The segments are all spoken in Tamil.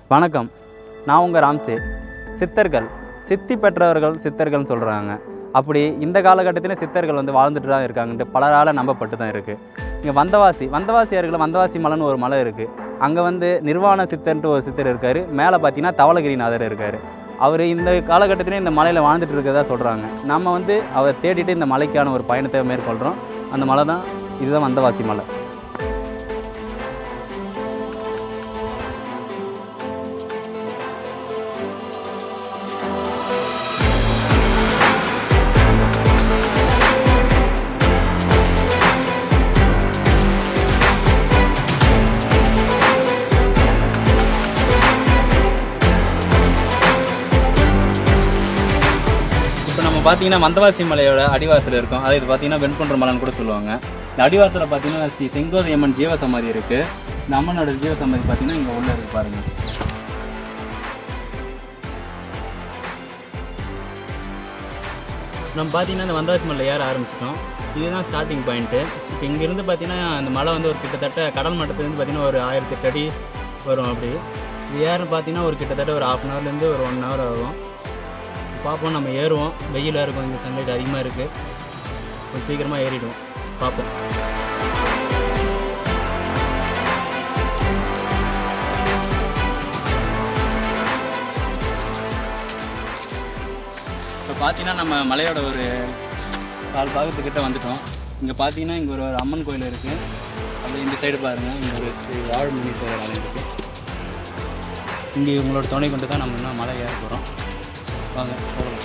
வணக்கம் நான் உங்கள் ராம்சே சித்தர்கள் சித்தி பெற்றவர்கள் சித்தர்கள்னு சொல்கிறாங்க அப்படி இந்த காலகட்டத்திலும் சித்தர்கள் வந்து வாழ்ந்துட்டு தான் இருக்காங்கன்ட்டு பலரால் நம்பப்பட்டு தான் இருக்குது இங்கே வந்தவாசி வந்தவாசி அருகில் வந்தவாசி மலைன்னு ஒரு மலை இருக்குது அங்கே வந்து நிர்வாண சித்தர்ன்ட்டு ஒரு சித்தர் இருக்கார் மேலே பார்த்தீங்கன்னா தவளகிரிநாதர் இருக்கார் அவர் இந்த காலகட்டத்திலையும் இந்த மலையில் வாழ்ந்துட்டு இருக்கிறதா சொல்கிறாங்க நம்ம வந்து அவரை தேடிட்டு இந்த மலைக்கான ஒரு பயணத்தை மேற்கொள்கிறோம் அந்த மலை தான் இதுதான் வந்தவாசி மலை இப்போ நம்ம பார்த்தீங்கன்னா வந்தவாசி மலையோட அடிவாரத்தில் இருக்கோம் அது இது பார்த்தீங்கன்னா வெண்குன்ற மலைன்னு கூட சொல்லுவாங்க இந்த அடிவாரத்தில் பார்த்தீங்கன்னா ஸ்ரீ செங்கோதை அம்மன் ஜீவ சமாதி இருக்குது இந்த அம்மனோட ஜீவ சமாதி பார்த்தீங்கன்னா இங்கே உள்ள இருக்கு பாருங்க நம்ம பார்த்தீங்கன்னா இந்த வந்தவாசி மலையில் ஏற ஆரம்பிச்சிட்டோம் இதுதான் ஸ்டார்டிங் பாயிண்ட்டு இப்போ இங்கேருந்து பார்த்தீங்கன்னா அந்த மலை வந்து ஒரு கிட்டத்தட்ட கடல் மட்டத்துலேருந்து பார்த்தீங்கன்னா ஒரு ஆயிரத்தி எட்டு அடி வரும் அப்படி இது ஏற பார்த்தீங்கன்னா ஒரு கிட்டத்தட்ட ஒரு ஹாஃப் அன் ஹவர்லேருந்து ஒரு ஒன் ஹவர் ஆகும் பார்ப்போம் நம்ம ஏறுவோம் வெயிலாக இருக்கும் இங்கே சன்லைட் அதிகமாக இருக்குது கொஞ்சம் சீக்கிரமாக ஏறிடுவோம் பார்ப்போம் இப்போ பார்த்தீங்கன்னா நம்ம மலையோட ஒரு கால் பாகத்துக்கிட்ட வந்துட்டோம் இங்கே பார்த்தீங்கன்னா இங்கே ஒரு அம்மன் கோயில் இருக்குது அப்படியே இந்த சைடு பாருங்கள் இங்கே ஒரு ஸ்ரீ வாழ்முனீஸ்வரர் ஆலயம் இருக்குது இங்கே இவங்களோட துணை கொண்டு தான் நம்ம இன்னும் மலை ஏற போகிறோம் வாங்க போகலாம்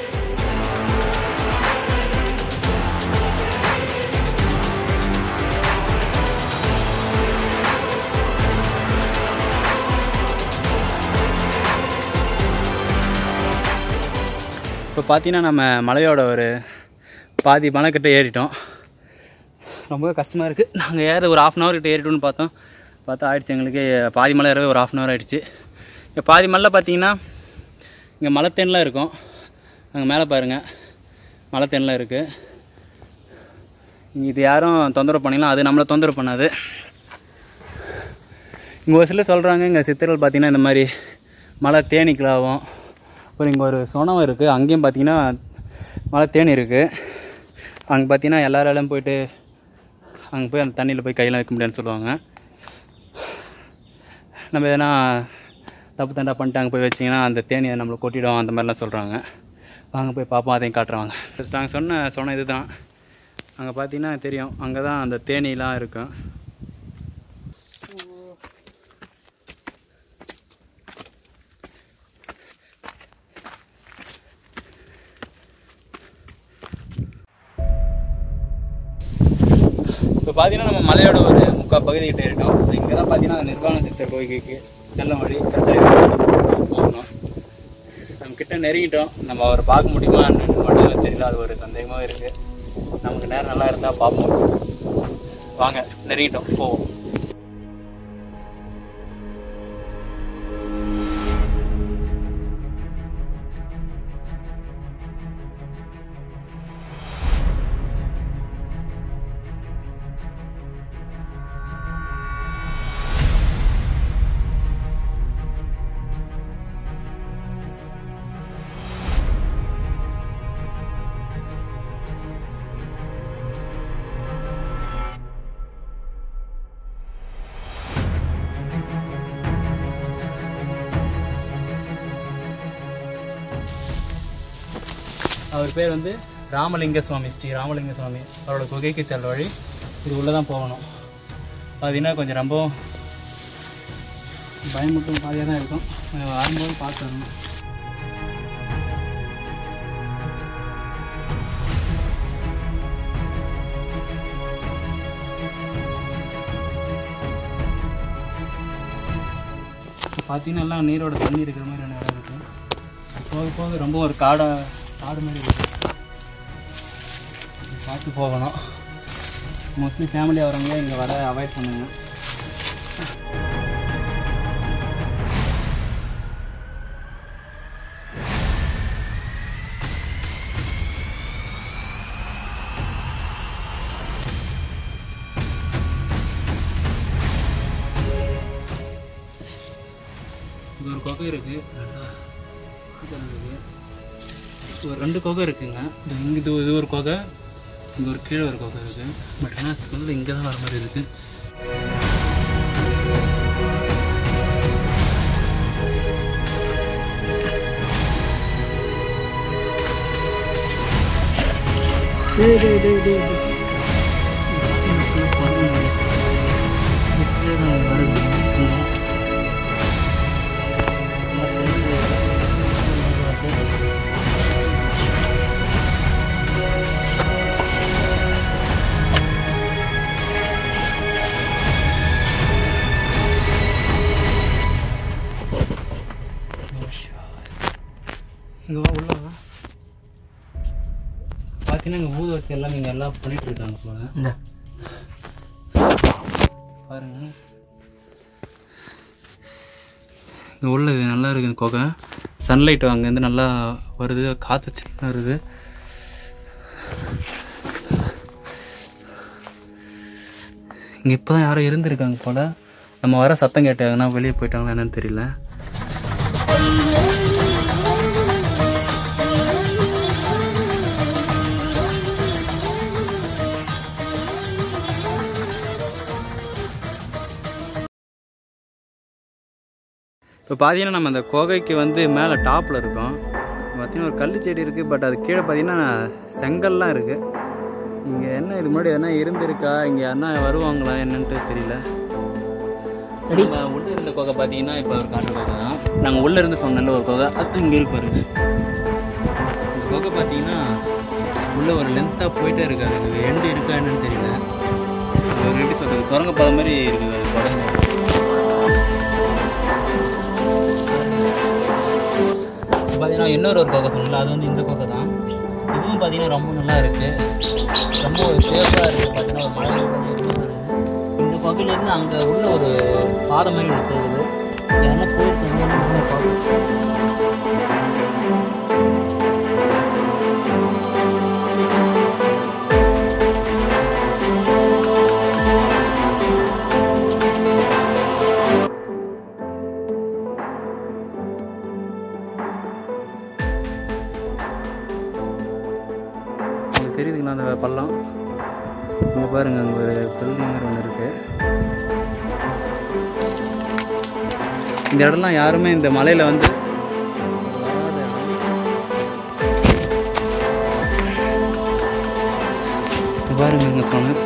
இப்போ பார்த்தீங்கன்னா நம்ம மலையோட ஒரு பாதி மலைக்கிட்ட ஏறிட்டோம் ரொம்ப கஷ்டமாக இருக்குது நாங்கள் ஏற ஒரு ஆஃப் அன் ஹவர் கிட்ட ஏறிட்டோம்னு பார்த்தோம் பார்த்தா ஆயிடுச்சு எங்களுக்கு பாதி மலை ஏறவே ஒரு ஆஃப் அன் ஹவர் ஆயிடுச்சு இங்கே பாதி மலை பார்த்தீங்கன்னா இங்கே மலைத்தேன்லாம் இருக்கும் அங்கே மேலே பாருங்கள் மலைத்தேன்லாம் இருக்குது இது யாரும் தொந்தரவு பண்ணிடலாம் அது நம்மளை தொந்தரவு பண்ணாது இங்கே ஒரு சிலர் சொல்கிறாங்க இங்கே சித்தர்கள் பார்த்தீங்கன்னா இந்த மாதிரி மலை தேனீக்களாகும் அப்புறம் இங்கே ஒரு சொனம் இருக்குது அங்கேயும் பார்த்தீங்கன்னா மலை தேனி இருக்குது அங்கே பார்த்தீங்கன்னா எல்லாராலையும் போயிட்டு அங்கே போய் அந்த தண்ணியில் போய் கையெல்லாம் வைக்க முடியாதுன்னு சொல்லுவாங்க நம்ம எதனா தப்பு தண்டா பண்ணிட்டு அங்கே போய் வச்சிங்கன்னா அந்த தேனியை நம்மளை கொட்டிடும் அந்த மாதிரிலாம் சொல்கிறாங்க வாங்க போய் பார்ப்போம் அதையும் காட்டுறாங்க ஃபஸ்ட் நாங்கள் சொன்ன சொன்ன இது தான் அங்கே பார்த்தீங்கன்னா தெரியும் அங்கே தான் அந்த தேனிலாம் இருக்கும் இப்போ பார்த்தீங்கன்னா நம்ம மலையோட ஒரு முக்கால் பகுதி கிட்ட இருக்கோம் இங்கே தான் பார்த்தீங்கன்னா அந்த நிர்வாண சித்தர் கோயிலுக்கு செல்லும் வழி கரெக்டாக போகணும் நம்ம கிட்ட நெருங்கிட்டோம் நம்ம அவரை பார்க்க முடியுமா என்னன்னு மட்டும் தெரியல அது ஒரு சந்தேகமாக இருக்குது நமக்கு நேரம் நல்லா இருந்தால் பார்ப்போம் வாங்க நெருங்கிட்டோம் போவோம் அவர் பேர் வந்து ராமலிங்க சுவாமி ஸ்ரீ ராமலிங்க சுவாமி அவரோட குகைக்கு செல்ல வழி இது உள்ளே தான் போகணும் பார்த்தீங்கன்னா கொஞ்சம் ரொம்ப பயமுட்டும் பாதையாக தான் இருக்கும் கொஞ்சம் வரும்போது பார்த்து வரணும் பார்த்தீங்கன்னா எல்லாம் நீரோட தண்ணி இருக்கிற மாதிரி இடம் இருக்குது போக போக ரொம்ப ஒரு காடா காடு மாதிரி இருக்கு பார்த்து போகணும் மோஸ்ட்லி ஃபேமிலியாக வரவங்க இங்கே வர அவாய்ட் பண்ணுங்க குகை இருக்குது நல்லா சூப்பரா இருக்கு. ஒரு ரெண்டு குகை இருக்குங்க இது இங்கே இது இது ஒரு குகை இங்கே ஒரு கீழே ஒரு குகை இருக்குது பட் ஆனால் ஸ்மெல் இங்கே தான் வர மாதிரி இருக்குது இங்கே வா உள்ள வா பார்த்தீங்கன்னா இங்கே ஊதுவத்தி எல்லாம் இங்கே எல்லாம் பண்ணிட்டு இருக்காங்க போல பாருங்க இங்கே உள்ளது நல்லா இருக்குது இந்த குகை சன்லைட் அங்கேருந்து நல்லா வருது காற்று சின்ன வருது இங்கே இப்போ தான் யாரோ இருந்திருக்காங்க போல் நம்ம வர சத்தம் கேட்டாங்கன்னா வெளியே போயிட்டாங்களா என்னன்னு தெரியல இப்போ பார்த்தீங்கன்னா நம்ம அந்த கோகைக்கு வந்து மேலே டாப்பில் இருக்கோம் பார்த்தீங்கன்னா ஒரு கள்ளு செடி இருக்குது பட் அது கீழே பார்த்தீங்கன்னா செங்கல்லாம் இருக்குது இங்கே என்ன இது முன்னாடி எதனா இருந்திருக்கா இங்கே யாருனா வருவாங்களா என்னன்ட்டு தெரியல நம்ம உள்ளே இருந்த கோகை பார்த்தீங்கன்னா இப்போ ஒரு காட்டு கோகை தான் நாங்கள் உள்ளே இருந்து சொன்னல ஒரு கோகை அது இங்கே இருக்கு பாருங்க இந்த கோகை பார்த்தீங்கன்னா உள்ளே ஒரு லென்த்தாக போயிட்டே இருக்காது அது எண்டு இருக்கா என்னன்னு தெரியல அது ஒரு எப்படி சொல்கிறது சுரங்கப்பாதை மாதிரி இருக்குது அது குரங்கு பார்த்தீங்கன்னா இன்னொரு ஒரு கோகை சொன்னல அது வந்து இந்த கோகை தான் இதுவும் பார்த்தீங்கன்னா ரொம்ப நல்லா இருக்குது ரொம்ப ஒரு சேஃபாக இருக்குது பார்த்தீங்கன்னா ஒரு மழை வருது இந்த கோகையிலேருந்து அங்கே உள்ள ஒரு பாதை மாதிரி ஒன்று போகுது யாருன்னா போயிருக்காங்க உங்களுக்கு தெரியுதுங்களா அந்த பள்ளம் இங்கே பாருங்க அங்கே ஒரு பில்டிங் மாதிரி ஒன்று இருக்கு இந்த இடம்லாம் யாருமே இந்த மலையில் வந்து வராத இடம். இங்க பாருங்க இங்கே சொன்னேன்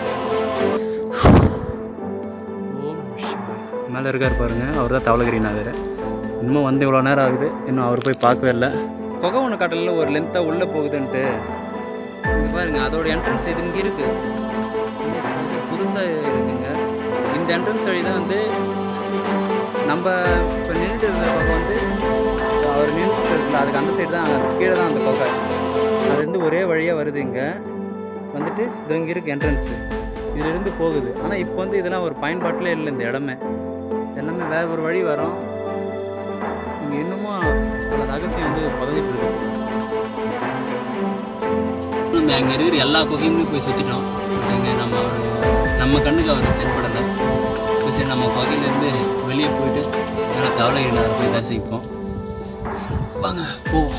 மேலே இருக்கார் பாருங்க அவர் தான் தவளகிரிநாதர் இன்னும் வந்து இவ்வளோ நேரம் ஆகுது இன்னும் அவர் போய் பார்க்கவே இல்லை குகை ஒன்று காட்டலில் ஒரு லென்த்தாக உள்ளே போகுதுன்ட்டு இங்க பாருங்க அதோட என்ட்ரன்ஸ் இது இங்கே இருக்கு புதுசாக இருக்குங்க இந்த என்ட்ரன்ஸ் வழி தான் வந்து நம்ம இப்போ நின்றுட்டு இருந்த பக்கம் வந்து அவர் நின்றுட்டு இருக்குல்ல அதுக்கு அந்த சைடு தான் அது கீழே தான் அந்த கொகை அது வந்து ஒரே வழியாக வருது இங்கே வந்துட்டு இது இங்கே இருக்கு என்ட்ரன்ஸு இதிலிருந்து போகுது ஆனால் இப்போ வந்து இதெல்லாம் ஒரு பயன்பாட்டிலே இல்லை இந்த இடமே எல்லாமே வேற ஒரு வழி வரும் இங்கே இன்னமும் பல ரகசியம் வந்து புதஞ்சிட்டு இருக்கு நம்ம அங்கே இருக்கிற எல்லா குகையுமே போய் சுற்றிட்டோம் இங்கே நம்ம நம்ம கண்ணுக்கு அவர் தென்படலை இப்போ சரி நம்ம குகையிலேருந்து வெளியே போயிட்டு மேலே தவளையினார் போய் தரிசிப்போம் வாங்க போவோம்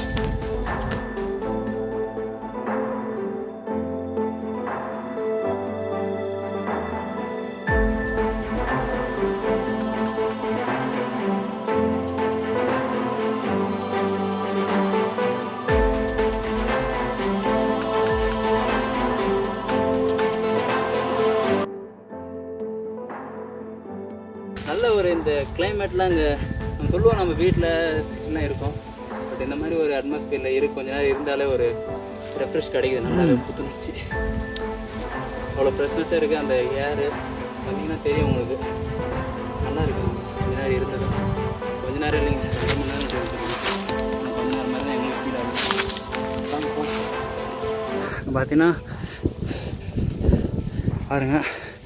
நல்ல ஒரு இந்த கிளைமேட்லாம் இங்கே நம்ம சொல்லுவோம் நம்ம வீட்டில் சிட்டிலாம் இருக்கோம் பட் இந்த மாதிரி ஒரு அட்மாஸ்பியரில் இருக்கு கொஞ்ச நேரம் இருந்தாலே ஒரு ரெஃப்ரெஷ் கிடைக்குது நல்லா புத்துணர்ச்சி அவ்வளோ ஃப்ரெஷ்னஸாக இருக்குது அந்த ஏரு பார்த்தீங்கன்னா தெரியும் உங்களுக்கு நல்லா இருக்கு கொஞ்ச நேரம் இருந்தது கொஞ்ச நேரம் இல்லைங்க ரெண்டு மணி நேரம் இருக்குது கொஞ்ச நேரம் மாதிரி தான் எங்களுக்கு ஃபீல் ஆகும் வாங்க, போங்க. பார்த்தீங்கன்னா பாருங்க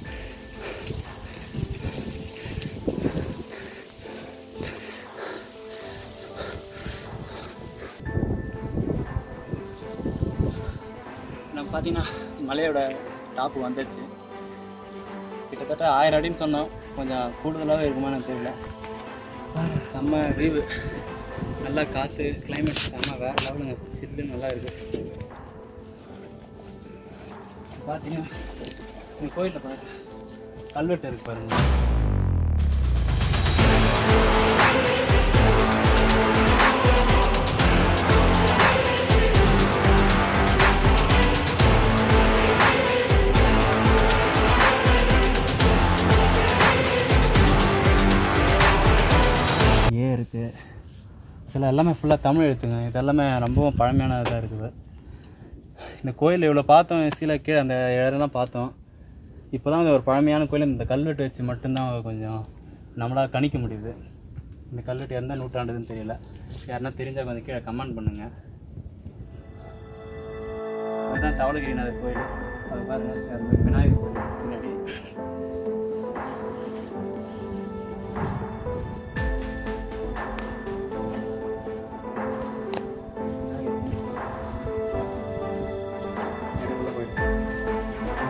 நம்ம பார்த்தீங்கன்னா மலையோட டாப்பு வந்துடுச்சு கிட்டத்தட்ட ஆயிரம் அடின்னு சொன்னோம் கொஞ்சம் கூடுதலாகவே இருக்குமா எனக்கு தெரியல பாரு, செம்ம வியூ நல்லா காசு கிளைமேட் செம்ம வேற லெவலுங்க சில்லு நல்லா இருக்கு பார்த்தீங்கன்னா இந்த கோயிலில் பாரு கல்வெட்டு இருக்கு பாருங்க ஏ இருக்கு சில எல்லாமே ஃபுல்லாக தமிழ் எழுத்துங்க இது எல்லாமே ரொம்பவும் பழமையானதாக இருக்குது இந்த கோயில் இவ்வளோ பார்த்தோம் சில கீழே அந்த இடம்லாம் பார்த்தோம் இப்போ தான் ஒரு பழமையான கோயில் இந்த கல்வெட்டு வச்சு மட்டும்தான் கொஞ்சம் நம்மளால் கணிக்க முடியுது இந்த கல்வெட்டு எந்த நூற்றாண்டுதுன்னு தெரியல யாருன்னா தெரிஞ்சால் கொஞ்சம் கீழே கமெண்ட் பண்ணுங்கள் அதுதான் தவளகிரிநாதர் கோயில் அது பாருங்க அந்த விநாயகர் கோயில் பின்னாடி நடுவுல போயிட்டு.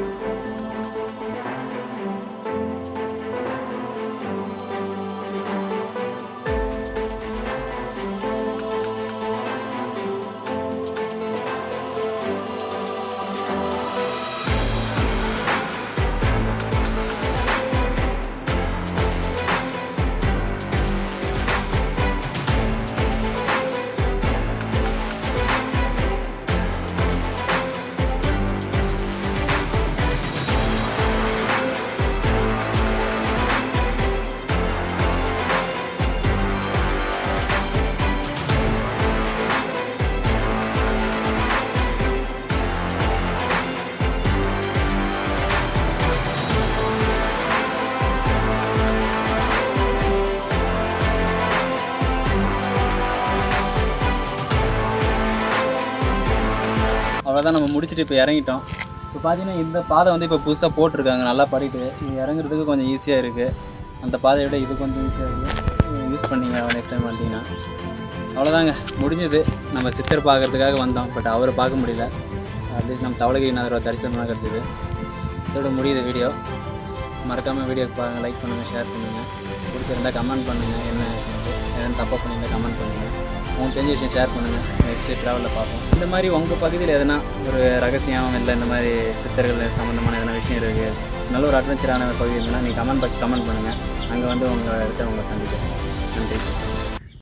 அவ்வளோதான் நம்ம முடிச்சுட்டு இப்போ இறங்கிட்டோம் இப்போ பார்த்தீங்கன்னா இந்த பாதை வந்து இப்போ புதுசாக போட்டிருக்காங்க நல்லா படிட்டு நீங்கள் இறங்குறதுக்கு கொஞ்சம் ஈஸியாக இருக்குது அந்த பாதையை விட இது கொஞ்சம் ஈஸியாக இருக்குது யூஸ் பண்ணீங்க நெக்ஸ்ட் டைம் வந்தீங்கன்னா அவ்வளோதாங்க முடிஞ்சது நம்ம சித்தர் பார்க்கறதுக்காக வந்தோம் பட் அவரை பார்க்க முடியல அட்லீஸ்ட் நம்ம தவளகிரிநாதரோட தரிசனமாக கிடச்சிது இதோட முடியுது வீடியோ மறக்காமல் வீடியோ பாருங்கள் லைக் பண்ணுங்கள் ஷேர் பண்ணுங்கள் பிடிச்சிருந்தா கமெண்ட் பண்ணுங்கள் என்ன எதுவும் தப்பாக பண்ணியிருந்தா கமெண்ட் பண்ணுங்கள் உங்களுக்கு தெரிஞ்ச விஷயம் ஷேர் பண்ணுங்கள் நெக்ஸ்ட்டு ட்ராவலில் பார்ப்போம் இந்த மாதிரி உங்கள் பகுதியில் எதனா ஒரு ரகசியம் இல்லை இந்த மாதிரி சித்தர்கள் சம்மந்தமான எதனா விஷயம் இருக்குது நல்ல ஒரு அட்வென்ச்சரான ஒரு பகுதி இருந்ததுன்னா நீங்கள் கமெண்ட் பாக்ஸ் கமெண்ட் பண்ணுங்கள் அங்கே வந்து உங்கள் இடத்த உங்களை சந்திக்கிறேன் நன்றி